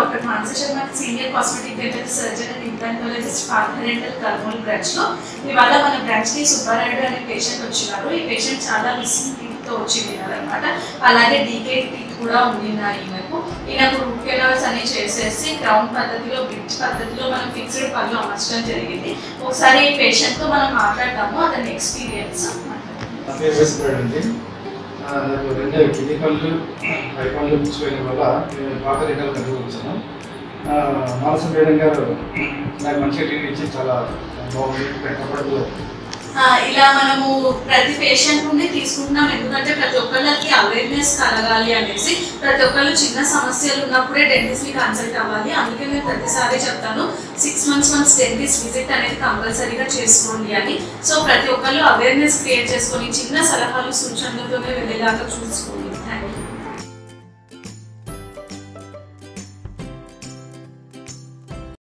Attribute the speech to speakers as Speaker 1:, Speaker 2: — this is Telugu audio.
Speaker 1: doctor Manasa Sharma senior cosmetic dental surgeon and implantologist పార్థరెంటల్ కర్నూలు బ్రాంచ్ లో ఇవాళ మన బ్రాంచ్ కి సుబ్బారాయుడు అనే పేషెంట్ వచ్చినారు ఈ పేషెంట్ చాలా మిస్సింగ్ టీత్ తో వచ్చి అనమాట అలాగే డీకే టీత్ కూడా ఉంది నా ఈమెకు ఈయనకు రూట్ కెనాల్స్ అన్ని చేసేసి క్రౌన్ పద్ధతిలో బ్రిడ్జ్ పద్ధతిలో మనం ఫిక్స్డ్ పనులు అమర్చడం జరిగింది ఒకసారి ఈ పేషెంట్ తో మనం మాట్లాడతాము అతని ఎక్స్పీరియన్స్
Speaker 2: నా పేరు వేసిపోయాడు అండి ఆ, నాకు రెండు కింది పళ్ళు పై పళ్ళు పుచ్చిపోయిన వల్ల నేను పాత రిటర్న్ కలిగి వచ్చాను మానస మేడం గారు నాకు మంచిగా ట్రీట్ ఇచ్చి చాలా బాగుంది కంఫర్టబుల్
Speaker 1: ఆ, ఇలా మనము ప్రతి పేషెంట్ నుండి తీసుకుంటున్నాం ఎందుకంటే ప్రతి ఒక్కళ్ళకి అవేర్నెస్ కలగాలి అనేసి ప్రతి ఒక్కళ్ళు చిన్న సమస్యలు ఉన్నప్పుడే డెంటిస్ట్ ని కన్సల్ట్ అవ్వాలి అందుకే నేను ప్రతిసారి చెప్తాను six months once dentist visit అనేది కంపల్సరీగా చేసుకోండి అని సో ప్రతి ఒక్కళ్ళు అవేర్నెస్ క్రియేట్ చేసుకొని చిన్న సలహాలు సూచనలతోనే వెళ్ళేలాగా చూసుకోండి